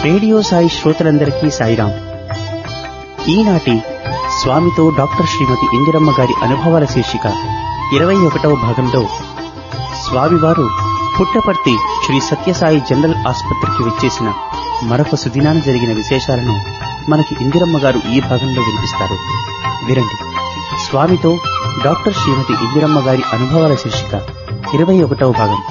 radio Sai శ్రోతలందరికీ సాయిరాం ఈనాటి స్వామితో డాక్టర్ శ్రీమతి ఇందిరమ్మ గారి అనుభవాల శీర్షిక ఇరవై ఒకటవ భాగంలో స్వామివారు పుట్టపర్తి శ్రీ సత్యసాయి జనరల్ ఆసుపత్రికి విచ్చేసిన మరొక సుదినాన జరిగిన విశేషాలను మనకి ఇందిరమ్మ గారు ఈ భాగంలో వినిపిస్తారు వినండి స్వామితో డాక్టర్ శ్రీమతి ఇందిరమ్మ గారి అనుభవాల శీర్షిక ఇరవై ఒకటవ భాగం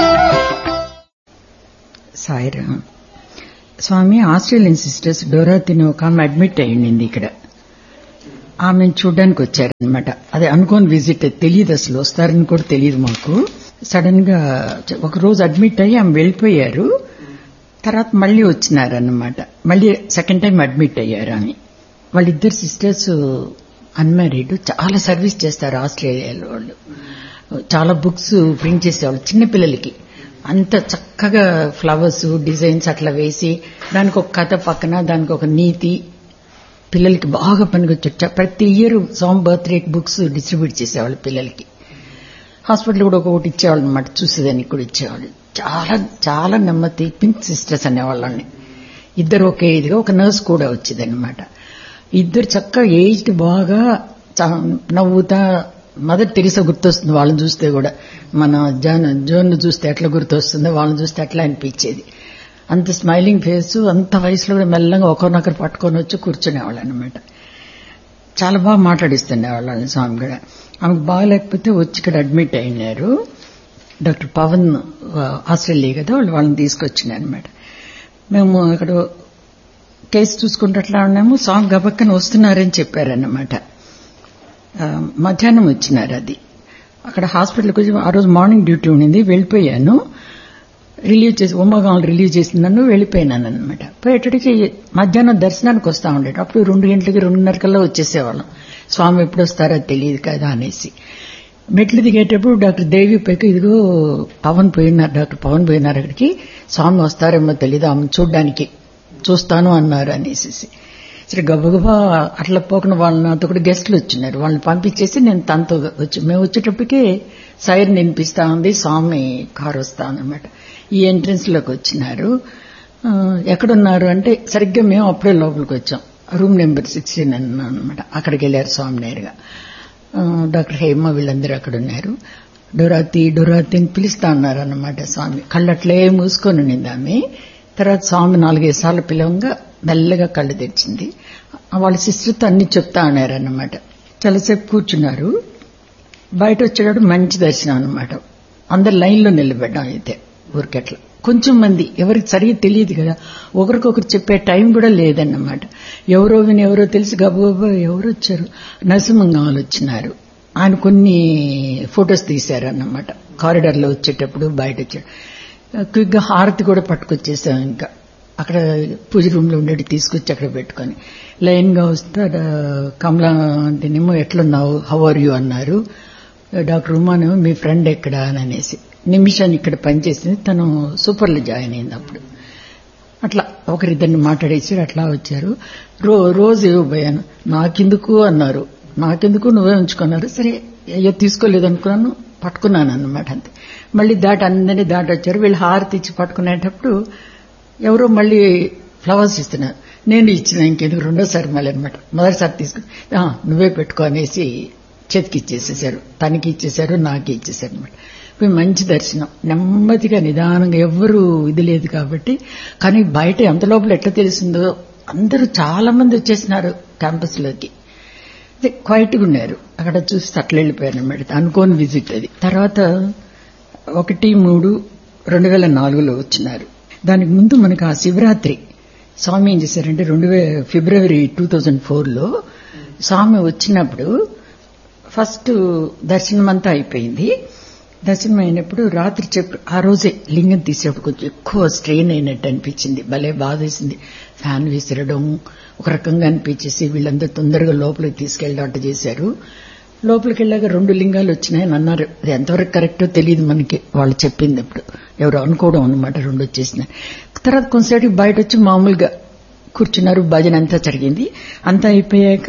సాయిరామ్ స్వామి ఆస్ట్రేలియన్ సిస్టర్స్ డోరాతిని ఒక ఆమె అడ్మిట్ అయ్యింది ఇక్కడ ఆమెను చూడడానికి వచ్చారనమాట అదే అనుకోని విజిట్ తెలియదు అసలు వస్తారని కూడా తెలియదు మాకు సడన్ గా ఒక రోజు అడ్మిట్ అయ్యి ఆమె వెళ్ళిపోయారు తర్వాత మళ్ళీ వచ్చినారన్నమాట మళ్ళీ సెకండ్ టైం అడ్మిట్ అయ్యారు ఆమె వాళ్ళిద్దరు సిస్టర్స్ అన్మ్యారీడ్ చాలా సర్వీస్ చేస్తారు ఆస్ట్రేలియాలో వాళ్ళు చాలా బుక్స్ ప్రింట్ చేసేవాళ్ళు చిన్నపిల్లలకి అంత చక్కగా ఫ్లవర్స్ డిజైన్స్ అట్లా వేసి దానికి ఒక కథ పక్కన దానికి ఒక నీతి పిల్లలకి బాగా పనికొచ్చు ప్రతి ఇయర్ సామ్ బర్త్డే బుక్స్ డిస్ట్రిబ్యూట్ చేసేవాళ్ళు పిల్లలకి హాస్పిటల్ కూడా ఒకటి ఇచ్చేవాళ్ళు అనమాట చూసేదానికి కూడా ఇచ్చేవాళ్ళు చాలా చాలా నెమ్మది పింక్ సిస్టర్స్ అనేవాళ్ళని ఇద్దరు ఒకే ఇదిగా ఒక నర్స్ కూడా వచ్చేదన్నమాట ఇద్దరు చక్కగా ఏజ్డ్ బాగా నవ్వుతా మదర్ తెరిసా గుర్తొస్తుంది వాళ్ళని చూస్తే కూడా మన జాన్ జోన్ చూస్తే ఎట్లా గుర్తొస్తుందో వాళ్ళని చూస్తే ఎట్లా అనిపించేది అంత స్మైలింగ్ ఫేస్ అంత వయసులో కూడా మెల్లగా ఒకరినొకరు పట్టుకొని వచ్చి కూర్చునేవాళ్ళు అనమాట చాలా బాగా మాట్లాడిస్తుండే వాళ్ళని స్వామి కూడా ఆమెకు బాగలేకపోతే వచ్చి ఇక్కడ అడ్మిట్ అయినారు డాక్టర్ పవన్ ఆస్ట్రేలియా కదా వాళ్ళు వాళ్ళని తీసుకొచ్చినారు అనమాట మేము ఇక్కడ కేసు చూసుకుంటే అట్లా ఉన్నాము స్వామి గబక్కన వస్తున్నారని చెప్పారన్నమాట మధ్యాహ్నం వచ్చినారు అది అక్కడ హాస్పిటల్కి వచ్చి ఆ రోజు మార్నింగ్ డ్యూటీ ఉండింది వెళ్ళిపోయాను రిలీవ్ చేసి ఉమ్మగాలు రిలీవ్ చేసిందను వెళ్ళిపోయినాను అనమాట పోయేటడికి మధ్యాహ్నం దర్శనానికి వస్తా ఉండేది అప్పుడు రెండు గంటలకి రెండున్నర కల్లా వచ్చేసేవాళ్ళం స్వామి ఎప్పుడు వస్తారో తెలియదు కదా అనేసి మెట్లు దిగేటప్పుడు డాక్టర్ దేవి పైకి ఇదిగో పవన్ పోయినారు డాక్టర్ పవన్ పోయినారు అక్కడికి స్వామి వస్తారేమో తెలియదు ఆమె చూడ్డానికి చూస్తాను అన్నారు అనేసి సరే గబగబా అట్లా పోకుండా వాళ్ళ నాతో కూడా గెస్టులు వచ్చినారు వాళ్ళని పంపించేసి నేను తనతో వచ్చి మేము వచ్చేటప్పటికే సైర్ వినిపిస్తా ఉంది స్వామి కారు వస్తా అనమాట ఈ ఎంట్రన్స్ లోకి వచ్చినారు ఎక్కడున్నారు అంటే సరిగ్గా మేము అప్పుడే లోపలికి వచ్చాం రూమ్ నెంబర్ సిక్స్టీన్ అన్నా అనమాట అక్కడికి వెళ్ళారు స్వామి నేరుగా డాక్టర్ హేమ వీళ్ళందరూ అక్కడ ఉన్నారు డొరాతి డొరాతి అని పిలుస్తా ఉన్నారు అన్నమాట స్వామి కళ్ళట్లే మూసుకొని ఉండింది ఆమె తర్వాత స్వామి నాలుగైదు సార్లు పిలవంగా మెల్లగా కళ్ళు తెచ్చింది వాళ్ళ సిస్టర్తో అన్ని చెప్తా ఉన్నారన్నమాట చాలాసేపు కూర్చున్నారు బయట వచ్చేటప్పుడు మంచి దర్శనం అనమాట అందరు లైన్లో నిలబడ్డాం అయితే ఊరికెట్లా కొంచెం మంది ఎవరికి సరిగ్గా తెలియదు కదా ఒకరికొకరు చెప్పే టైం కూడా లేదన్నమాట ఎవరో విని ఎవరో తెలిసి గబగబా ఎవరు వచ్చారు నరసింహంగాలు వచ్చినారు ఆయన కొన్ని ఫొటోస్ తీశారు అన్నమాట కారిడార్లో వచ్చేటప్పుడు బయట వచ్చాడు క్విక్గా హారతి కూడా పట్టుకొచ్చేసాం ఇంకా అక్కడ పూజ రూమ్ లో ఉండేది తీసుకొచ్చి అక్కడ పెట్టుకొని లైన్ గా వస్తే కమలా అంటేనేమో ఎట్లున్నావు హౌ ఆర్ యూ అన్నారు డాక్టర్ ఉమానేమో మీ ఫ్రెండ్ ఎక్కడ అని అనేసి నిమిషాన్ని ఇక్కడ పనిచేసింది తను సూపర్లో జాయిన్ అయింది అప్పుడు అట్లా ఒకరిద్దరిని మాట్లాడేసి అట్లా వచ్చారు రో రోజు ఇవ్వబోయాను నాకెందుకు అన్నారు నాకెందుకు నువ్వే ఉంచుకున్నారు సరే అయ్యో తీసుకోలేదు అనుకున్నాను పట్టుకున్నాను అన్నమాట అంతే మళ్ళీ దాటి అందరినీ దాటి వచ్చారు వీళ్ళు హారతి ఇచ్చి పట్టుకునేటప్పుడు ఎవరో మళ్ళీ ఫ్లవర్స్ ఇస్తున్నారు నేను ఇచ్చిన ఇంకెందుకు రెండోసారి మళ్ళీ అనమాట మొదటిసారి తీసుకుని నువ్వే పెట్టుకో అనేసి చేతికి ఇచ్చేసేసారు తనకి ఇచ్చేసారు నాకు ఇచ్చేసారు అనమాట మంచి దర్శనం నెమ్మదిగా నిదానంగా ఎవ్వరూ ఇది లేదు కాబట్టి కానీ బయట ఎంత లోపల ఎట్లా తెలిసిందో అందరూ చాలా మంది వచ్చేసినారు క్యాంపస్ లోకి క్వైట్గా ఉన్నారు అక్కడ చూసి అట్లా వెళ్ళిపోయారు అనమాట అనుకోని విజిట్ అది తర్వాత ఒకటి మూడు రెండు వేల నాలుగులో వచ్చినారు దానికి ముందు మనకు ఆ శివరాత్రి స్వామి ఏం చేశారంటే రెండు ఫిబ్రవరి టూ థౌజండ్ ఫోర్లో స్వామి వచ్చినప్పుడు ఫస్ట్ దర్శనం అంతా అయిపోయింది దర్శనం అయినప్పుడు రాత్రి చెప్పు ఆ రోజే లింగం తీసేటప్పుడు కొంచెం ఎక్కువ స్ట్రెయిన్ అయినట్టు అనిపించింది భలే బాధేసింది ఫ్యాన్ విసిరడం ఒక రకంగా అనిపించేసి వీళ్ళందరూ తొందరగా లోపలికి తీసుకెళ్ళడం అట్ట చేశారు లోపలికి వెళ్ళాక రెండు లింగాలు వచ్చినాయని అన్నారు అది ఎంతవరకు కరెక్టో తెలియదు మనకి వాళ్ళు చెప్పింది అప్పుడు ఎవరు అనుకోవడం అనమాట రెండు వచ్చేసినాయి తర్వాత కొంతసేపు బయట వచ్చి మామూలుగా కూర్చున్నారు భజన అంతా జరిగింది అంతా అయిపోయాక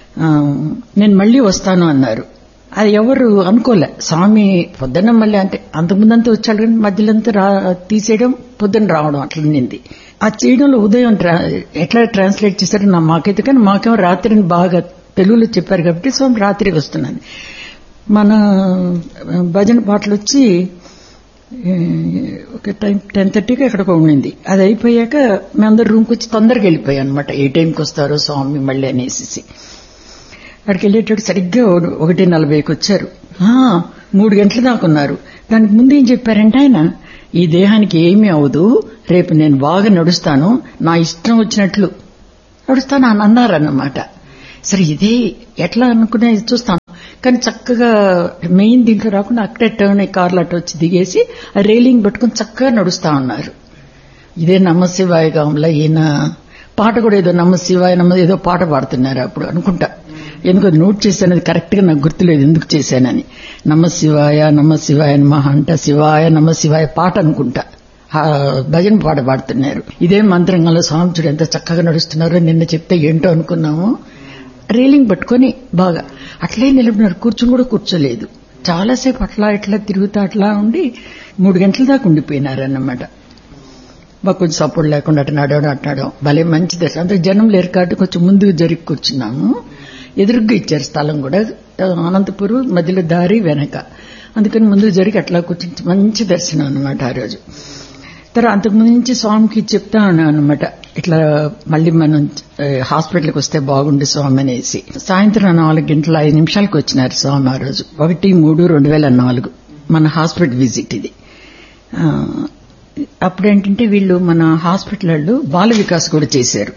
నేను మళ్ళీ వస్తాను అన్నారు అది ఎవరు అనుకోలే స్వామి పొద్దున్న మళ్ళీ అంటే అంతకుముందంతా వచ్చాడు కానీ మధ్యలో అంతా రా తీసేయడం పొద్దున్న రావడం అట్లా నింది ఆ చేయడంలో ఉదయం ట్రా- ఎట్లా ట్రాన్స్లేట్ చేశారో నా మాకైతే కానీ మాకేమో రాత్రిని బాగా తెలుగులో చెప్పారు కాబట్టి సో రాత్రి వస్తున్నాను మన భజన పాటలు వచ్చి ఏ, ఒక టైం టెన్ థర్టీకి ఎక్కడికో ఉండింది అది అయిపోయాక మేమందరం రూమ్కి వచ్చి తొందరగా వెళ్ళిపోయాం అనమాట ఏ టైంకి వస్తారో స్వామి మళ్ళీ అనేసి అక్కడికి వెళ్ళేటప్పుడు సరిగ్గా ఒక- ఒకటి నలభైకి వచ్చారు ఆ, మూడు గంటల దాకా ఉన్నారు దానికి ముందు ఏం చెప్పారంటే ఆయన ఈ దేహానికి ఏమీ అవదు రేపు నేను బాగా నడుస్తాను నా ఇష్టం వచ్చినట్లు నడుస్తాను అని అన్నారన్నమాట సరే ఇదే ఎట్లా అనుకునే చూస్తాను కానీ చక్కగా మెయిన్ దీంట్లో రాకుండా అక్కడే టర్న్ అయ్యి కార్లు అటు వచ్చి దిగేసి ఆ రైలింగ్ పట్టుకుని చక్కగా నడుస్తా ఉన్నారు ఇదే నమశివాయ గాంలో ఈయన పాట కూడా ఏదో నమశివాయ నమ్మ ఏదో పాట పాడుతున్నారు అప్పుడు అనుకుంటా ఎందుకో నోట్ చేశాను అది కరెక్ట్ గా నాకు గుర్తులేదు ఎందుకు చేశానని నమ శివాయ నమ శివాయ నమ అంట శివాయ నమ శివాయ పాట అనుకుంటా ఆ భజన పాట పాడుతున్నారు ఇదే మంత్రంగంలో స్వామి చూడు ఎంత చక్కగా నడుస్తున్నారో నిన్న చెప్తే ఏంటో అనుకున్నాము రీలింగ్ పట్టుకొని బాగా అట్లే నిలబడినారు కూర్చుని కూడా కూర్చోలేదు చాలాసేపు అట్లా ఇట్లా తిరుగుతా అట్లా ఉండి మూడు గంటల దాకా ఉండిపోయినారన్నమాట మాకు కొంచెం సపోర్ట్ లేకుండా అటు నడవడం అటు నడవడం భలే మంచి దర్శనం అంటే జనం లేరు కాబట్టి కొంచెం ముందుకు జరిగి కూర్చున్నాము ఎదురుగ్గా ఇచ్చారు స్థలం కూడా అనంతపురం మధ్యలో దారి వెనక అందుకని ముందుకు జరిగి అట్లా కూర్చుని మంచి దర్శనం అనమాట ఆ రోజు తర్వాత అంతకుముందు నుంచి స్వామికి చెప్తా ఉన్నాను అనమాట ఇట్లా మళ్ళీ మనం ఆ, హాస్పిటల్కి వస్తే బాగుండు స్వామి అనేసి సాయంత్రం నాలుగు గంటల ఐదు నిమిషాలకు వచ్చినారు స్వామి ఆ రోజు ఒకటి మూడు రెండు వేల నాలుగు మన హాస్పిటల్ విజిట్ ఇది ఆ, అప్పుడేంటంటే వీళ్ళు మన హాస్పిటల్ వాళ్ళు బాల వికాస్ కూడా చేశారు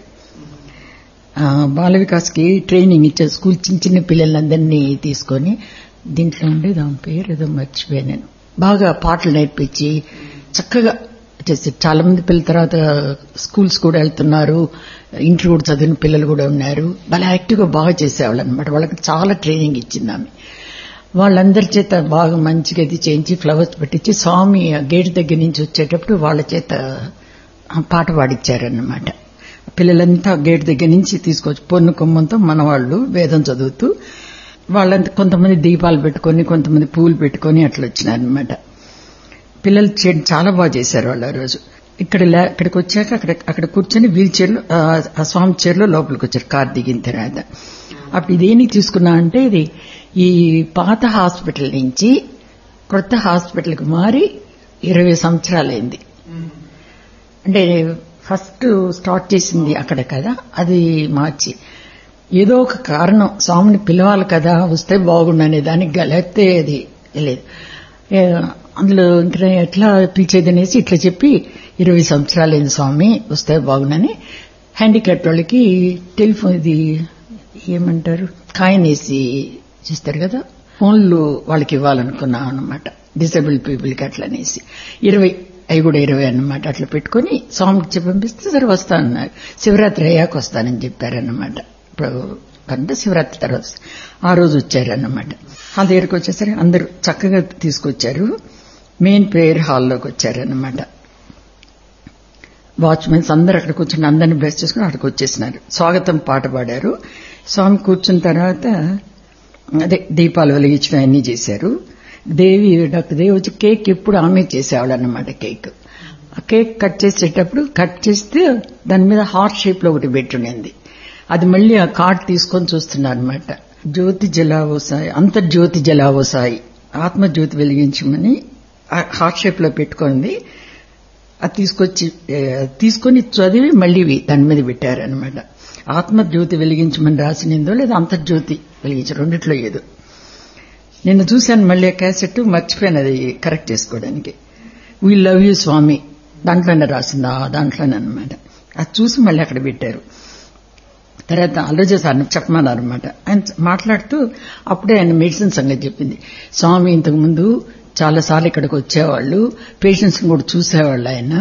ఆ, బాల వికాస్కి ట్రైనింగ్ ఇచ్చారు స్కూల్ చిన్న చిన్న పిల్లలందరినీ తీసుకొని దీంట్లో ఉండే దాని పేరు ఏదో మర్చిపోయాను నేను బాగా పాటలు నేర్పించి చక్కగా చేశారు చాలా మంది పిల్లల తర్వాత స్కూల్స్ కూడా వెళ్తున్నారు ఇంటర్ కూడా చదివిన పిల్లలు కూడా ఉన్నారు బాగా యాక్టివ్గా బాగా చేసేవాళ్ళు అనమాట వాళ్ళకి చాలా ట్రైనింగ్ ఇచ్చింది ఆమె వాళ్ళందరి చేత బాగా మంచిగా ఇది చేయించి ఫ్లవర్స్ పెట్టించి స్వామి ఆ గేట్ దగ్గర నుంచి వచ్చేటప్పుడు వాళ్ళ చేత ఆ పాట పాడిచ్చారన్నమాట పిల్లలంతా గేట్ దగ్గర నుంచి తీసుకొచ్చి పొన్ను కొమ్మంతో మన వాళ్ళు వేదం చదువుతూ వాళ్ళంతా కొంతమంది దీపాలు పెట్టుకొని కొంతమంది పూలు పెట్టుకొని అట్లా వచ్చినారనమాట పిల్లలు చే- చాలా బాగా చేశారు వాళ్ళు ఆ రోజు ఇక్కడ లే- ఇక్కడికి వచ్చాక అక్కడ అక్కడ కూర్చొని వీల్ చైర్లో ఆ, ఆ స్వామి చైర్లో లోపలికి వచ్చారు కార్ దిగిన తర్వాత అప్పుడు ఇదేనికి తీసుకున్నా అంటే ఇది ఈ పాత హాస్పిటల్ నుంచి కొత్త హాస్పిటల్కి మారి ఇరవై సంవత్సరాలైంది అంటే ఫస్ట్ స్టార్ట్ చేసింది అక్కడ కదా అది మార్చి ఏదో ఒక కారణం స్వామిని పిలవాలి కదా వస్తే బాగుండు అనే దానికి గలతే అది లేదు ఏ, అందులో ఇంకా ఎట్లా పిలిచేది అనేసి ఇట్లా చెప్పి ఇరవై సంవత్సరాలైంది స్వామి వస్తే బాగుండని హ్యాండిక్యాప్ వాళ్ళకి టెలిఫోన్ ఇది ఏమంటారు కాయిన్ వేసి చేస్తారు కదా ఫోన్లు వాళ్ళకి ఇవ్వాలనుకున్నాం అనమాట డిసేబుల్ పీపుల్కి అట్లా అనేసి ఇరవై అవి కూడా ఇరవై అన్నమాట అట్లా పెట్టుకుని స్వామికి చెప్పి పంపిస్తే సరే వస్తా అన్నారు శివరాత్రి అయ్యాక వస్తానని చెప్పారన్నమాట ఇప్పుడు అంటే శివరాత్రి తర్వాత ఆ రోజు వచ్చారన్నమాట ఆ దగ్గరికి వచ్చేసరికి అందరూ చక్కగా తీసుకొచ్చారు మెయిన్ ప్రేయర్ హాల్లోకి వచ్చారన్నమాట వాచ్మెన్స్ అందరు అక్కడ కూర్చుని అందరిని బ్లెస్ చేసుకుని అక్కడికి వచ్చేసినారు స్వాగతం పాట పాడారు స్వామి కూర్చున్న తర్వాత అదే దీపాలు వెలిగించడం అన్నీ చేశారు దేవి డాక్టర్ దేవి వచ్చి కేక్ ఎప్పుడు ఆమె చేసేవాళ్ళు అన్నమాట కేక్ ఆ కేక్ కట్ చేసేటప్పుడు కట్ చేస్తే దాని మీద హార్ట్ షేప్ లో ఒకటి పెట్టుండింది అది మళ్ళీ ఆ కార్డ్ తీసుకొని చూస్తున్నారు అనమాట జ్యోతి జలావో సాయి అంతర్జ్యోతి జలావో సాయి ఆత్మజ్యోతి వెలిగించమని ఆ హార్ట్ షేప్ లో పెట్టుకుంది అది తీసుకొచ్చి ఏ, తీసుకొని చదివి మళ్ళీ ఇవి దాని మీద పెట్టారనమాట ఆత్మజ్యోతి వెలిగించమని రాసినిందో లేదా అంతర్జ్యోతి వెలిగించి రెండిట్లో ఏదో నిన్న చూశాను మళ్ళీ ఆ క్యాసెట్ మర్చిపోయాను అది కరెక్ట్ చేసుకోవడానికి వీ లవ్ యూ స్వామి దాంట్లోనే రాసింది ఆ దాంట్లోనే అనమాట అది చూసి మళ్ళీ అక్కడ పెట్టారు తర్వాత ఆలోచన సార్ చెప్పమన్నారు అనమాట ఆయన మాట్లాడుతూ అప్పుడే ఆయన మెడిసిన్ సంగతి చెప్పింది స్వామి ఇంతకు ముందు చాలాసార్లు ఇక్కడికి వచ్చేవాళ్ళు పేషెంట్స్ కూడా చూసేవాళ్ళు ఆయన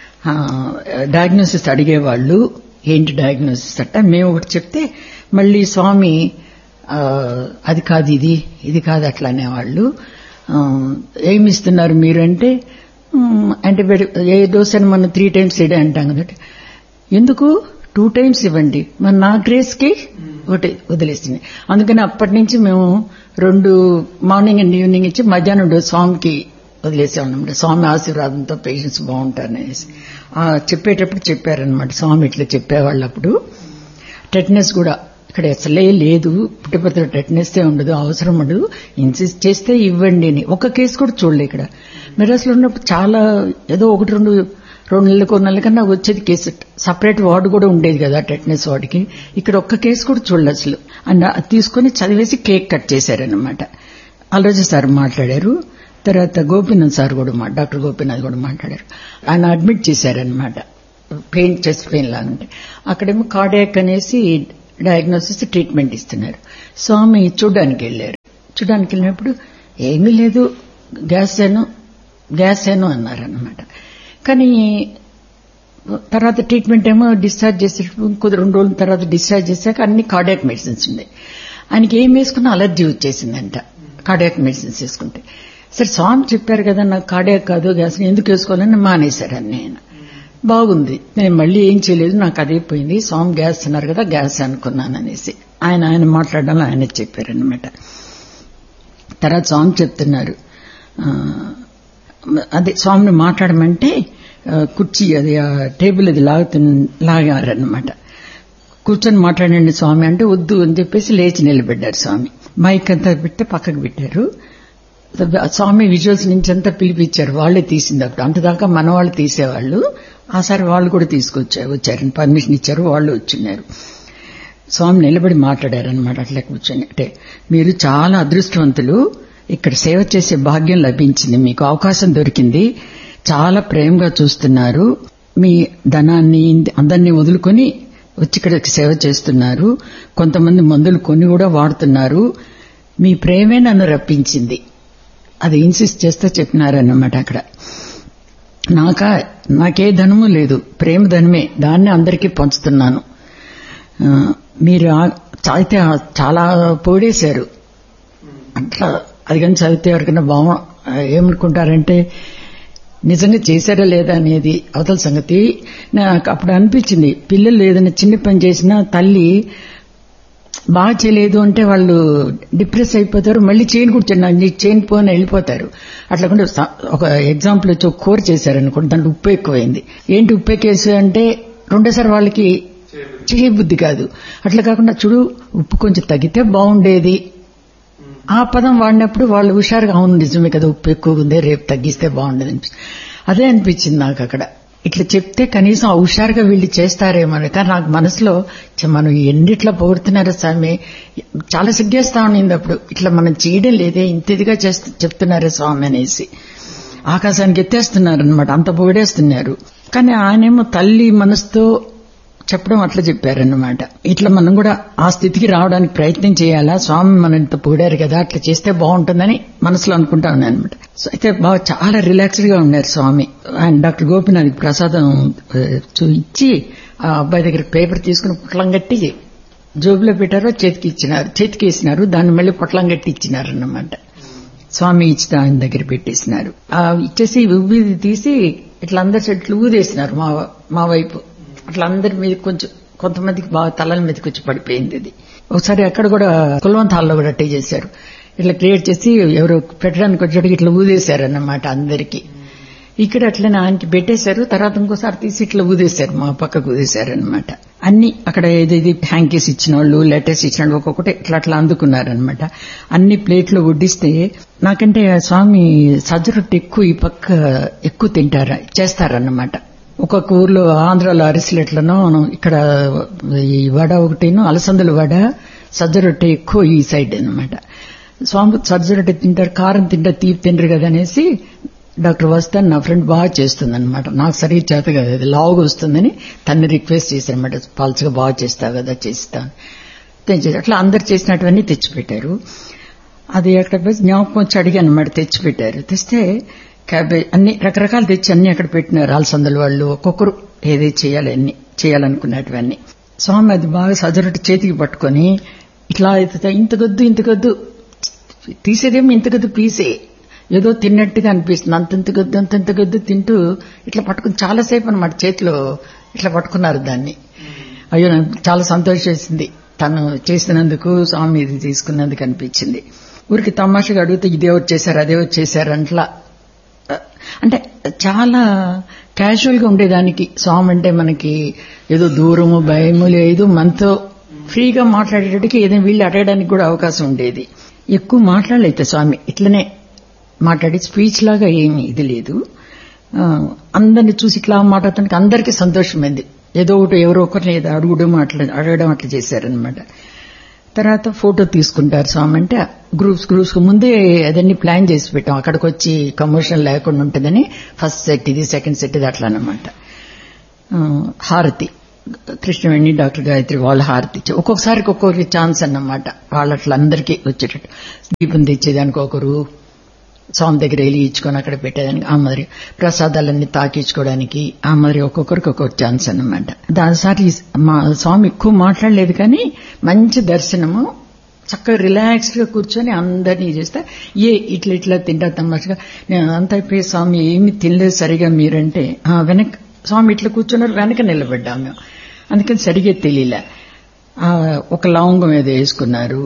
డయాగ్నోసిస్ అడిగేవాళ్ళు ఏంటి డయాగ్నోసిస్ అట్ట మేము ఒకటి చెప్తే మళ్ళీ స్వామి ఆ, అది కాదు ఇది ఇది కాదు అట్లా అనేవాళ్ళు ఆ, ఏమి ఇస్తున్నారు మీరు అంటే యాంటీబయాటిక్ ఏ డోస్ అని మనం త్రీ టైమ్స్ ఇడే అంటాం కదా ఎందుకు టూ టైమ్స్ ఇవ్వండి మరి నా గ్రేస్కి ఒకటి వదిలేసింది అందుకని అప్పటి నుంచి మేము రెండు మార్నింగ్ అండ్ ఈవినింగ్ ఇచ్చి మధ్యాహ్నం డోస్ స్వామికి వదిలేసేవాళ్ళం స్వామి ఆశీర్వాదంతో పేషెంట్స్ బాగుంటారనేసి ఆ చెప్పేటప్పుడు చెప్పారనమాట స్వామి ఇట్లా చెప్పేవాళ్ళు అప్పుడు టెట్నెస్ కూడా ఇక్కడ అసలే లేదు పుట్టిపత్ర టెట్నెస్సే ఉండదు అవసరం ఉండదు ఇన్సిస్ట్ చేస్తే ఇవ్వండి అని ఒక కేసు కూడా చూడలే ఇక్కడ మెరస్లో ఉన్నప్పుడు చాలా ఏదో ఒకటి రెండు రెండు నెలలకు నెలల కన్నా వచ్చేది కేసు సపరేట్ వార్డు కూడా ఉండేది కదా టెట్నెస్ వార్డుకి ఇక్కడ ఒక్క కేసు కూడా చూడలేదు అసలు అండ్ అది తీసుకుని చదివేసి కేక్ కట్ చేశారనమాట ఆలోచి సార్ మాట్లాడారు తర్వాత గోపీనాథ్ సార్ కూడా మా డాక్టర్ గోపీనాథ్ కూడా మాట్లాడారు ఆయన అడ్మిట్ చేశారనమాట పెయిన్ చెస్ట్ పెయిన్ లాగుంటే అక్కడేమో కార్డియాక్ అనేసి డయాగ్నోసిస్ ట్రీట్మెంట్ ఇస్తున్నారు స్వామి చూడడానికి వెళ్ళారు చూడడానికి వెళ్ళినప్పుడు ఏమీ లేదు గ్యాస్ ఏను గ్యాస్ ఏను అన్నారనమాట కానీ తర్వాత ట్రీట్మెంట్ ఏమో డిశ్చార్జ్ చేసే కొద్ది రెండు రోజుల తర్వాత డిశ్చార్జ్ చేశాక అన్ని కార్డియాక్ మెడిసిన్స్ ఉన్నాయి ఆయనకి ఏం వేసుకున్నా అలర్జీ వచ్చేసిందంట కార్డియాక్ మెడిసిన్స్ వేసుకుంటే సరే స్వామి చెప్పారు కదా నాకు కార్డియాక్ కాదు గ్యాస్ ఎందుకు వేసుకోవాలని మానేశారని నేను బాగుంది నేను మళ్ళీ ఏం చేయలేదు నాకు అదే పోయింది స్వామి గ్యాస్ అన్నారు కదా గ్యాస్ అనుకున్నాను అనేసి ఆయన ఆయన మాట్లాడడం ఆయన చెప్పారనమాట తర్వాత స్వామి చెప్తున్నారు అదే స్వామిని మాట్లాడమంటే కుర్చీ అది టేబుల్ అది లాగుతు లాగారనమాట కూర్చొని మాట్లాడండి స్వామి అంటే వద్దు అని చెప్పేసి లేచి నిలబెట్టారు స్వామి మైక్ అంతా పెట్టి పక్కకు పెట్టారు స్వామి విజువల్స్ నుంచి అంతా పిలిపించారు వాళ్లే తీసింది అప్పుడు అంతదాకా మన వాళ్ళు తీసేవాళ్ళు ఆసారి వాళ్ళు కూడా తీసుకొచ్చారు వచ్చారని పర్మిషన్ ఇచ్చారు వాళ్ళు వచ్చిన్నారు స్వామి నిలబడి మాట్లాడారనమాట అట్లా కూర్చొని అంటే మీరు చాలా అదృష్టవంతులు ఇక్కడ సేవ చేసే భాగ్యం లభించింది మీకు అవకాశం దొరికింది చాలా ప్రేమగా చూస్తున్నారు మీ ధనాన్ని అందరినీ వదులుకొని వచ్చి ఇక్కడ సేవ చేస్తున్నారు కొంతమంది మందులు కొని కూడా వాడుతున్నారు మీ ప్రేమే నన్ను రప్పించింది అది ఇన్సిస్ట్ చేస్తే చెప్పినారన్నమాట అక్కడ నాక నాకే ధనము లేదు ప్రేమ ధనమే దాన్ని అందరికీ పంచుతున్నాను మీరు చదివితే చాలా పొగిడేశారు అట్లా అది కానీ చదివితే ఎవరికైనా బాగు ఏమనుకుంటారంటే నిజంగా చేశారా లేదా అనేది అవతల సంగతి నాకు అప్పుడు అనిపించింది పిల్లలు ఏదైనా చిన్న పని చేసినా తల్లి బాగా చేయలేదు అంటే వాళ్ళు డిప్రెస్ అయిపోతారు మళ్ళీ చైన్ కూర్చొని నీ చైన్ పోని వెళ్ళిపోతారు అట్లా కూడా ఒక ఎగ్జాంపుల్ వచ్చి ఒక కూర చేశారనుకోండి దాంట్లో ఉప్పు ఎక్కువైంది ఏంటి ఉప్పు ఎక్కువేసి అంటే రెండోసారి వాళ్ళకి చేయబుద్ధి కాదు అట్లా కాకుండా చూడు ఉప్పు కొంచెం తగ్గితే బాగుండేది ఆ పదం వాడినప్పుడు వాళ్ళు హుషారుగా అవును నిజమే కదా ఉప్పు ఎక్కువ ఉంది రేపు తగ్గిస్తే బాగుండేది అనిపిస్తుంది అదే అనిపించింది నాకు అక్కడ ఇట్లా చెప్తే కనీసం ఆ హుషారుగా వీళ్ళు చేస్తారేమో కానీ నాకు మనసులో మనం ఎన్నిట్లా పొగుడుతున్నారో స్వామి చాలా సిగ్గేస్తా ఉన్నింది అప్పుడు ఇట్లా మనం చేయడం లేదే ఇంత ఇదిగా చేస్తూ చెప్తున్నారే స్వామి అనేసి ఆకాశానికి ఎత్తేస్తున్నారు అనమాట అంత పొగిడేస్తున్నారు కానీ ఆయనేమో తల్లి మనసుతో చెప్పడం అట్లా చెప్పారన్నమాట ఇట్లా మనం కూడా ఆ స్థితికి రావడానికి ప్రయత్నం చేయాలా స్వామి మనం ఇంత పొగిడారు కదా అట్లా చేస్తే బాగుంటుందని మనసులో అనుకుంటా ఉన్నాను అనమాట సో అయితే బాగా చాలా రిలాక్స్డ్ గా ఉన్నారు స్వామి ఆయన డాక్టర్ గోపినాథ్ ప్రసాదం ఇచ్చి ఆ అబ్బాయి దగ్గర పేపర్ తీసుకుని పుట్లం కట్టి జోబులో పెట్టారో చేతికి ఇచ్చినారు చేతికి వేసినారు దాన్ని మళ్ళీ పొట్లం కట్టి ఇచ్చినారు అన్నమాట స్వామి ఇచ్చి ఆయన దగ్గర పెట్టేసినారు ఆ ఇచ్చేసి ఉబ్బి తీసి ఇట్లా అందరి చెట్లు ఊదేసినారు మా మా వైపు అట్లా అందరి మీద కొంచెం కొంతమందికి బాగా తలల మీదకి వచ్చి పడిపోయింది ఇది ఒకసారి అక్కడ కూడా కులవంత హాల్లో కూడా అట్టే చేశారు ఇట్లా క్రియేట్ చేసి ఎవరు పెట్టడానికి వచ్చేటికి ఇట్లా ఊదేశారు అన్నమాట అందరికి ఇక్కడ అట్లనే ఆయనకి పెట్టేశారు తర్వాత ఇంకోసారి తీసి ఇట్లా ఊదేశారు మా పక్కకు ఊదేశారు అనమాట అన్ని అక్కడ ఏది హ్యాంకీస్ ఇచ్చిన వాళ్ళు లెటర్స్ ఇచ్చిన వాళ్ళు ఒక్కొక్కటి ఇట్లా అట్లా అందుకున్నారనమాట అన్ని ప్లేట్లు వడ్డిస్తే నాకంటే స్వామి సజ్జరొట్టు ఎక్కువ ఈ పక్క ఎక్కువ తింటారా చేస్తారన్నమాట ఒక్కొక్క ఊర్లో ఆంధ్రాలో అరిసెలెట్లనో ఇక్కడ ఈ వడ ఒకటిను అలసందల వడ సజ్జ రొట్టె ఎక్కువ ఈ సైడ్ అనమాట స్వామి సజ్జ రొట్టె తింటారు కారం తింటారు తీపి తింటారు కదా అనేసి డాక్టర్ వస్తాను నా ఫ్రెండ్ బాగా చేస్తుంది అనమాట నాకు సరిగ్గా చేత కదా అది లావుగా వస్తుందని తన్ని రిక్వెస్ట్ చేశారనమాట పల్చగా బాగా చేస్తావు కదా చేస్తాను తెచ్చేది అట్లా అందరు చేసినటువన్నీ తెచ్చిపెట్టారు అది అక్కడ పోయి జ్ఞాపకం వచ్చి అడిగాను అనమాట తెచ్చిపెట్టారు తెస్తే క్యాబేజ్ అన్ని రకరకాలు తెచ్చి అన్ని అక్కడ పెట్టినారు అలసందల వాళ్ళు ఒక్కొక్కరు ఏది చేయాలి అన్ని చేయాలనుకున్నటువన్నీ స్వామి అది బాగా సజరటి చేతికి పట్టుకొని ఇట్లా ఇంత గొద్దు ఇంత గొద్దు తీసేదేమో ఇంత గొద్దు పీసే ఏదో తిన్నట్టుగా అనిపిస్తుంది అంతంత గొద్దు అంతంత గొద్దు తింటూ ఇట్లా పట్టుకుని చాలాసేపు అనమాట చేతిలో ఇట్లా పట్టుకున్నారు దాన్ని అయ్యో నాకు చాలా సంతోషేసింది తను చేసినందుకు స్వామి ఇది తీసుకున్నందుకు అనిపించింది ఊరికి తమాషగా అడిగితే ఇదే వచ్చేసారు అదే వచ్చేసారు అట్లా అంటే చాలా క్యాజువల్ గా ఉండేదానికి స్వామి అంటే మనకి ఏదో దూరము భయము లేదు మనతో ఫ్రీగా మాట్లాడేటట్టుకి ఏదైనా వీళ్ళు అడగడానికి కూడా అవకాశం ఉండేది ఎక్కువ మాట్లాడలేదు స్వామి ఇట్లనే మాట్లాడి స్పీచ్ లాగా ఏమి ఇది లేదు ఆ, అందరిని చూసి ఇట్లా మాట్లాడటానికి అందరికీ సంతోషమైంది ఏదో ఒకటి ఎవరో ఒకరిని ఏదో అడుగుడం అట్లా అడగడం అట్లా చేశారనమాట తర్వాత ఫోటో తీసుకుంటారు స్వామి అంటే గ్రూప్స్ గ్రూప్స్ ముందే అదన్నీ ప్లాన్ చేసి పెట్టాం అక్కడికి వచ్చి కమర్షియల్ లేకుండా ఉంటుందని ఫస్ట్ సెట్ ఇది సెకండ్ సెట్ ఇది అట్లా అనమాట హారతి కృష్ణవేణి డాక్టర్ గాయత్రి వాళ్ళ హారతి ఇచ్చి ఒక్కొక్కసారికి ఒక్కొక్కరికి ఛాన్స్ అన్నమాట వాళ్ళ అట్లా అందరికీ వచ్చేటట్టు దీపం తెచ్చేదానికి ఒకరు స్వామి దగ్గర వెళ్ళి ఇచ్చుకొని అక్కడ పెట్టేదానికి ఆ మాదిరి ప్రసాదాలన్నీ తాకించుకోవడానికి ఆ మాదిరి ఒక్కొక్కరికి ఒక్కొక్క ఛాన్స్ అన్నమాట దానిసారి మా స్వామి ఎక్కువ మాట్లాడలేదు కానీ మంచి దర్శనము చక్కగా రిలాక్స్డ్ గా కూర్చొని అందరినీ చేస్తే ఏ ఇట్లా ఇట్లా తింటా తమాషగా నేను అంత అయిపోయి స్వామి ఏమి తినలేదు సరిగా మీరంటే "ఆ, వెనక్ స్వామి ఇట్లా కూర్చున్నారు వెనక నిలబడ్డాం మేము అందుకని సరిగా తెలియలే ఆ, ఒక లవంగం ఏదో వేసుకున్నారు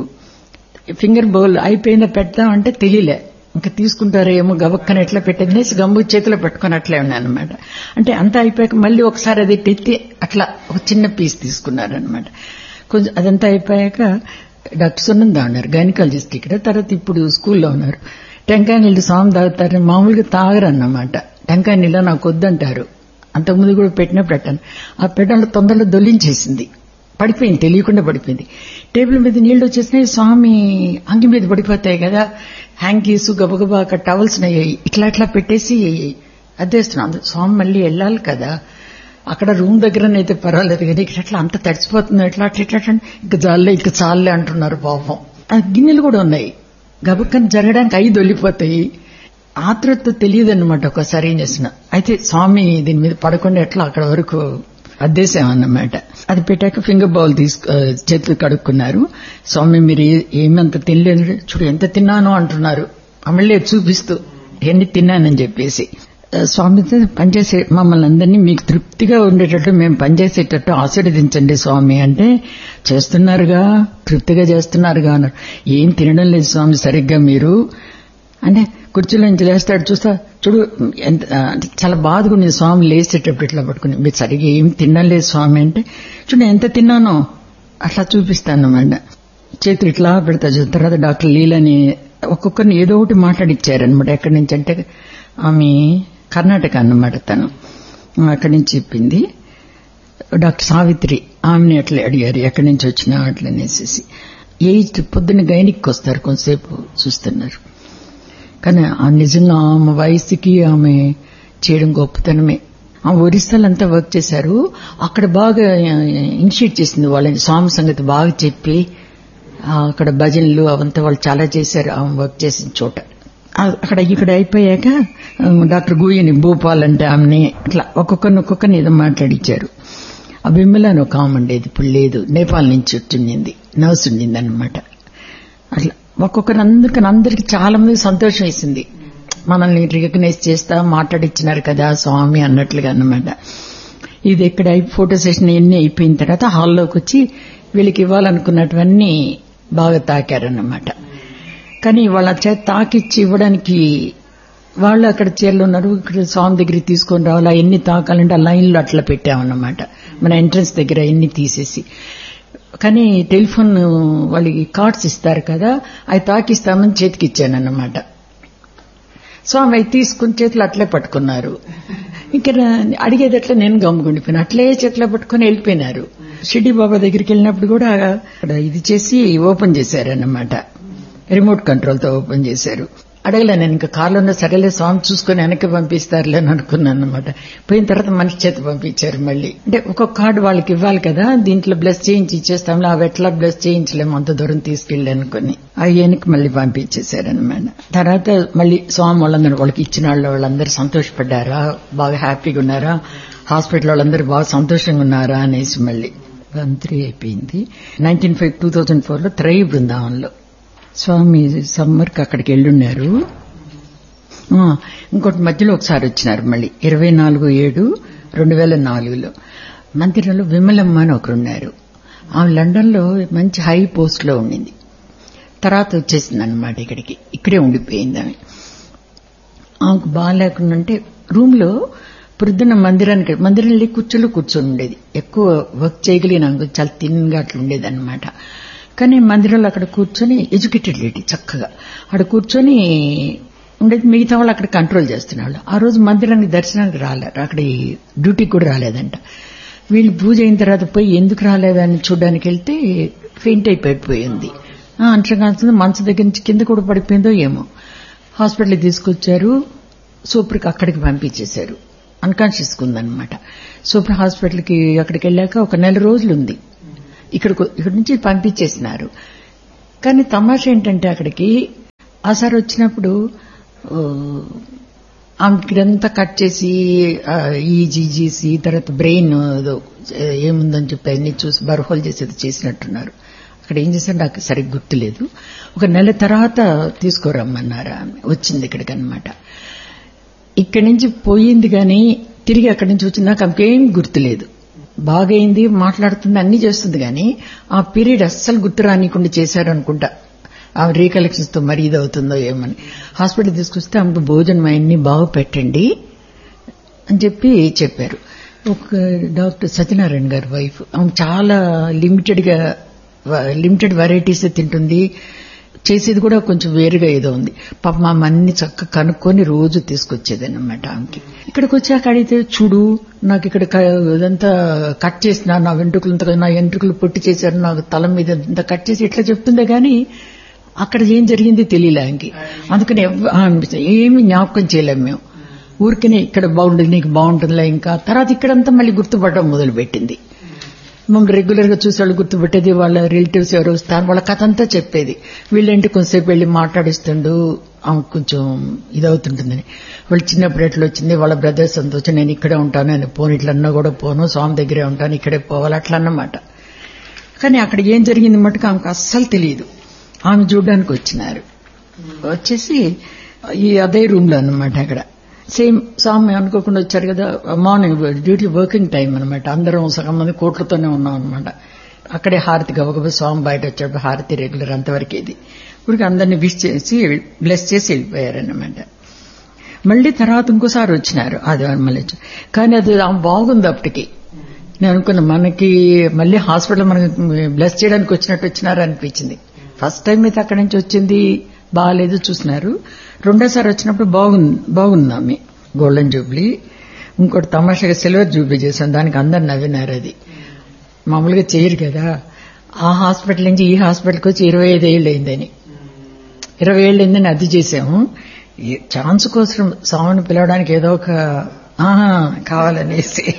ఫింగర్ బౌల్ అయిపోయిందా పెడతామంటే తెలియలే ఇంకా తీసుకుంటారేమో గబక్కన ఎట్లా పెట్టేది గంబు చేతిలో పెట్టుకుని అట్లే ఉన్నాను అనమాట అంటే అంతా అయిపోయాక మళ్ళీ ఒకసారి అది ఎత్తి అట్లా ఒక చిన్న పీస్ తీసుకున్నారనమాట కొంచెం అదంతా అయిపోయాక డాక్టర్ సునంద ఉన్నారు గైనకాలజిస్ట్ ఇక్కడ తర్వాత ఇప్పుడు స్కూల్లో ఉన్నారు టెంకాయ నీళ్ళు స్వామి తాగుతారు మామూలుగా తాగరన్నమాట టెంకాయ నీళ్ళు నాకు వద్దంటారు అంతకుముందు కూడా పెట్టినప్పుడు పెట్టాను ఆ పెట్టడంలో తొందరలో దొల్లించేసింది పడిపోయింది తెలియకుండా పడిపోయింది టేబుల్ మీద నీళ్లు వచ్చేసినాయి స్వామి అంగి మీద పడిపోతాయి కదా హ్యాంకీస్ గబగబా అక్కడ టవల్స్ ఇట్లా ఇట్లా పెట్టేసి అద్దేస్తున్నాం స్వామి మళ్ళీ వెళ్ళాలి కదా అక్కడ రూమ్ దగ్గరనైతే పర్వాలేదు కానీ ఇక్కడ అట్లా అంత తడిసిపోతుంది ఎట్లా అట్లా ఇట్లా అంటే ఇంకా జాలే ఇంకా చాలే అంటున్నారు పాపం ఆ గిన్నెలు కూడా ఉన్నాయి గబక్కని జరగడానికి అవి దొల్లిపోతాయి ఆతృత తెలియదు అనమాట ఒకసారి ఏం చేసిన అయితే స్వామి దీని మీద పడకుండా ఎట్లా అక్కడ వరకు అద్దేశామన్నమాట అది పెట్టాక ఫింగర్ బౌల్ తీసుకు ఆ, చేతులు కడుక్కున్నారు స్వామి మీరు ఏ- ఏమంత తినలేదు చూడు ఎంత తిన్నానో అంటున్నారు మళ్ళీ చూపిస్తూ ఎన్ని తిన్నానని చెప్పేసి ఆ, స్వామితో పనిచేసే మమ్మల్ని అందరినీ మీకు తృప్తిగా ఉండేటట్టు మేము పనిచేసేటట్టు ఆశీర్వదించండి స్వామి అంటే చేస్తున్నారుగా తృప్తిగా చేస్తున్నారుగా అన్నారు ఏం తినడం లేదు స్వామి సరిగ్గా మీరు అంటే కుర్చీలో నుంచి లేస్తాడు చూస్తా చూడు ఎంత ఆ, చాలా బాధగా ఉంది స్వామి లేచేటప్పుడు ఇట్లా పట్టుకుని మీరు సరిగ్గా ఏం తినడం లేదు స్వామి అంటే చూడు ఎంత తిన్నానో అట్లా చూపిస్తాను అన్నమాట చేతులు ఇట్లా పెడతా చూసిన తర్వాత డాక్టర్ లీలని ఒక్కొక్కరిని ఏదో ఒకటి మాట్లాడిచ్చారనమాట ఎక్కడి నుంచి అంటే ఆమె కర్ణాటక అన్నమాట తను అక్కడి నుంచి చెప్పింది డాక్టర్ సావిత్రి ఆమెని అట్లా అడిగారు ఎక్కడి నుంచి వచ్చినా అట్లా అనేసి ఎయిట్ పొద్దున్న గైనిక్కి వస్తారు కొంతసేపు చూస్తున్నారు కానీ ఆ నిజంగా ఆమె వయసుకి ఆమె చేయడం గొప్పతనమే ఆ ఒరిస్సాలో అంతా వర్క్ చేశారు అక్కడ బాగా ఇనిషియేట్ చేసింది వాళ్ళని స్వామి సంగతి బాగా చెప్పి ఆ, అక్కడ భజనలు అవంతా వాళ్ళు చాలా చేశారు ఆమె వర్క్ చేసిన చోట ఆ, అక్కడ ఇక్కడ అయిపోయాక ఆ, డాక్టర్ గూయని భూపాల్ అంటే ఆమెని అట్లా ఒక్కొక్కరిని ఒక్కొక్కరిని ఏదో మాట్లాడిచ్చారు ఆ బిమ్మల అని ఒక ఆమె ఉండేది ఇప్పుడు లేదు నేపాల్ నుంచి వచ్చింది నర్స్ ఉండింది అనమాట అట్లా ఒక్కొక్కరు అందరికి అందరికి చాలా మంది సంతోషం వేసింది మనల్ని రికగ్నైజ్ చేస్తా మాట్లాడిచ్చినారు కదా స్వామి అన్నట్లుగా అన్నమాట ఇది ఇక్కడ ఫోటో సెషన్ ఎన్ని అయిపోయిన తర్వాత హాల్లోకి వచ్చి వీళ్ళకి ఇవ్వాలనుకున్నటువన్నీ బాగా తాకారన్నమాట కానీ వాళ్ళ చేత తాకిచ్చి ఇవ్వడానికి వాళ్ళు అక్కడ చీరలు ఉన్నారు ఇక్కడ స్వామి దగ్గరికి తీసుకొని రావాలి ఎన్ని తాకాలంటే ఆ లైన్లో అట్లా పెట్టామన్నమాట మన ఎంట్రన్స్ దగ్గర ఎన్ని తీసేసి కానీ టెలిఫోన్ వాళ్ళకి కార్డ్స్ ఇస్తారు కదా అవి తాకిస్తామని చేతికి ఇచ్చానన్నమాట స్వామి అవి తీసుకుని చేతులు అట్లే పట్టుకున్నారు ఇక్కడ అడిగేది అట్లా నేను గమ్ముకుండిపోయినా అట్లే చేతిలో పట్టుకుని వెళ్ళిపోయినారు షిడ్డి బాబా దగ్గరికి వెళ్ళినప్పుడు కూడా అక్కడ ఇది చేసి ఓపెన్ చేశారన్నమాట రిమోట్ కంట్రోల్ తో ఓపెన్ చేశారు అడగలే నేను ఇంకా కార్లోనే సరేలే స్వామి చూసుకుని వెనక్కి పంపిస్తారులే అని అనుకున్నాను అనమాట పోయిన తర్వాత మనిషి చేత పంపించారు మళ్ళీ అంటే ఒక్కొక్క కార్డు వాళ్ళకి ఇవ్వాలి కదా దీంట్లో బ్లస్ చేయించి ఇచ్చేస్తాంలే అవి ఎట్లా బ్లస్ చేయించలేము అంత దూరం తీసుకెళ్ళి అనుకుని అవి వెనక్కి మళ్ళీ పంపించేశారనమాట తర్వాత మళ్ళీ స్వామి వాళ్ళందరూ వాళ్ళకి ఇచ్చిన వాళ్ళు వాళ్ళందరూ సంతోషపడ్డారా బాగా హ్యాపీగా ఉన్నారా హాస్పిటల్ వాళ్ళందరూ బాగా సంతోషంగా ఉన్నారా అనేసి మళ్ళీ వన్ త్రీ అయిపోయింది nineteen five two thousand four లో త్రై బృందావన్లో స్వామి సమ్మర్కి అక్కడికి వెళ్ళున్నారు ఆ, ఇంకోటి మధ్యలో ఒకసారి వచ్చినారు మళ్ళీ ఇరవై నాలుగు ఏడు రెండు వేల నాలుగులో మందిరంలో విమలమ్మ అని ఒకరు ఉన్నారు ఆమె లండన్లో మంచి హై పోస్ట్లో ఉండింది తర్వాత వచ్చేసింది అనమాట ఇక్కడికి ఇక్కడే ఉండిపోయింది ఆమె ఆమెకు బాగాలేకుండా అంటే రూమ్లో పొద్దున్న మందిరానికి మందిరం వెళ్ళి కూర్చోలో కూర్చొని ఉండేది ఎక్కువ వర్క్ చేయగలిగినాను చాలా తిన్గా అట్లా ఉండేది అనమాట కానీ మందిరంలో అక్కడ కూర్చొని ఎడ్యుకేటెడ్ లేడీ చక్కగా అక్కడ కూర్చొని ఉండేది మిగతా వాళ్ళు అక్కడ కంట్రోల్ చేస్తున్నారు ఆ రోజు మందిరానికి దర్శనానికి రాలేరు అక్కడ ఈ డ్యూటీకి కూడా రాలేదంట వీళ్ళు పూజ అయిన తర్వాత పోయి ఎందుకు రాలేదని చూడడానికి వెళ్తే ఫెయింట్ అయిపోయిపోయింది అంతగా మంచం దగ్గర నుంచి కింద కూడా పడిపోయిందో ఏమో హాస్పిటల్కి తీసుకొచ్చారు సూపర్కి అక్కడికి పంపించేశారు అన్కాన్షియస్ ఉందన్నమాట సూపర్ హాస్పిటల్కి అక్కడికి వెళ్ళాక ఒక నెల రోజులు ఉంది ఇక్కడ ఇక్కడ నుంచి పంపించేసినారు కానీ తమాషా ఏంటంటే అక్కడికి ఆ సార్ వచ్చినప్పుడు ఆమెకిదంతా కట్ చేసి ఈజీజీసి తర్వాత బ్రెయిన్ ఏముందని చెప్పి అన్ని చూసి బర్హోల్ చేసేది చేసినట్టున్నారు అక్కడ ఏం చేశారు నాకు సరిగ్గా గుర్తులేదు ఒక నెల తర్వాత తీసుకురమ్మన్నారు ఆమె వచ్చింది ఇక్కడికి అనమాట ఇక్కడి నుంచి పోయింది కానీ తిరిగి అక్కడి నుంచి వచ్చిందాక ఆమెకేం గుర్తులేదు బాగైంది మాట్లాడుతుంది అన్ని చేస్తుంది కానీ ఆ పీరియడ్ అస్సలు గుర్తు రానికుండా చేశారు అనుకుంటా ఆ రీకలెక్షన్స్ తో మరి ఇది అవుతుందో ఏమని హాస్పిటల్ తీసుకొస్తే ఆమెకు భోజనం అవన్నీ బాగా పెట్టండి అని చెప్పి చెప్పారు ఒక డాక్టర్ సత్యనారాయణ గారి వైఫ్ ఆమె చాలా లిమిటెడ్ గా లిమిటెడ్ వెరైటీస్ తింటుంది చేసేది కూడా కొంచెం వేరుగా ఏదో ఉంది పాప మా అన్ని చక్కగా కనుక్కొని రోజు తీసుకొచ్చేది అన్నమాట ఆమెకి ఇక్కడికి వచ్చాక అడిగితే చూడు నాకు ఇక్కడ ఇదంతా కట్ చేసిన నా వెంట్రుకలు నా వెంట్రుకలు పొట్టి చేశారు నాకు తల మీద ఇంత కట్ చేసి ఇట్లా చెప్తుందే గానీ అక్కడ ఏం జరిగింది తెలియలే ఆమెకి అందుకని ఏమి జ్ఞాపకం చేయలేము మేము ఊరికనే ఇక్కడ బాగుంటుంది నీకు బాగుంటుందిలే ఇంకా తర్వాత ఇక్కడంతా మళ్ళీ గుర్తుపడడం మొదలు పెట్టింది మమ్మల్ని రెగ్యులర్ గా చూసేవాళ్ళు గుర్తుపెట్టేది వాళ్ళ రిలేటివ్స్ ఎవరు వస్తారు వాళ్ళ కథ అంతా చెప్పేది వీళ్ళేంటి కొంతసేపు వెళ్లి మాట్లాడిస్తుండు ఆమె కొంచెం ఇదవుతుంటుందని వాళ్ళు చిన్నప్పుడు ఎట్లా వచ్చింది వాళ్ళ బ్రదర్స్ అంత వచ్చి నేను ఇక్కడే ఉంటాను నేను పోను ఇట్లన్నా కూడా పోను స్వామి దగ్గరే ఉంటాను ఇక్కడే పోవాలి అట్లా అన్నమాట కానీ అక్కడ ఏం జరిగింది మటుకు ఆమెకు అస్సలు తెలియదు ఆమె చూడడానికి వచ్చినారు వచ్చేసి ఈ అదే రూమ్ లో అనమాట అక్కడ సేమ్ స్వామి అనుకోకుండా వచ్చారు కదా మార్నింగ్ డ్యూటీ వర్కింగ్ టైం అనమాట అందరం సగం మంది కోట్లతోనే ఉన్నాం అనమాట అక్కడే హారతి గబగబ స్వామి బయట వచ్చాడు హారతి రెగ్యులర్ అంతవరకు ఇది ఇప్పుడు అందరిని విష్ చేసి బ్లెస్ చేసి వెళ్ళిపోయారనమాట మళ్ళీ తర్వాత ఇంకోసారి వచ్చినారు ఆదివారం మళ్ళీ కానీ అది బాగుంది అప్పటికి నేను అనుకున్నా మనకి మళ్ళీ హాస్పిటల్ మనకి బ్లెస్ చేయడానికి వచ్చినట్టు వచ్చినారు అనిపించింది ఫస్ట్ టైం అయితే అక్కడి నుంచి వచ్చింది బాగాలేదు చూసినారు రెండోసారి వచ్చినప్పుడు బాగుంది బాగుంది ఆమె గోల్డెన్ జూబ్లీ ఇంకోటి తమాషాగా సిల్వర్ జూబ్లీ చేశాను దానికి అందరు నవ్వినారు అది మామూలుగా చేయరు కదా ఆ హాస్పిటల్ నుంచి ఈ హాస్పిటల్కి వచ్చి ఇరవై ఐదు ఏళ్ళు అయిందని ఇరవై ఏళ్ళు అయిందని అది చేసాము ఛాన్స్ కోసం స్వామిని పిలవడానికి ఏదో ఒక కావాలనేసి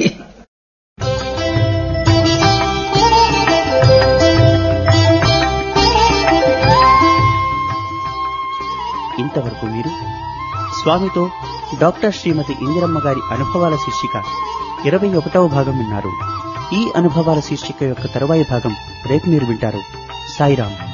ఇంతవరకు మీరు స్వామితో డాక్టర్ శ్రీమతి ఇందిరమ్మ గారి అనుభవాల శీర్షిక ఇరవై ఒకటవ భాగం విన్నారు ఈ అనుభవాల శీర్షిక యొక్క తరువాయి భాగం రేపు మీరు వింటారు సాయిరాం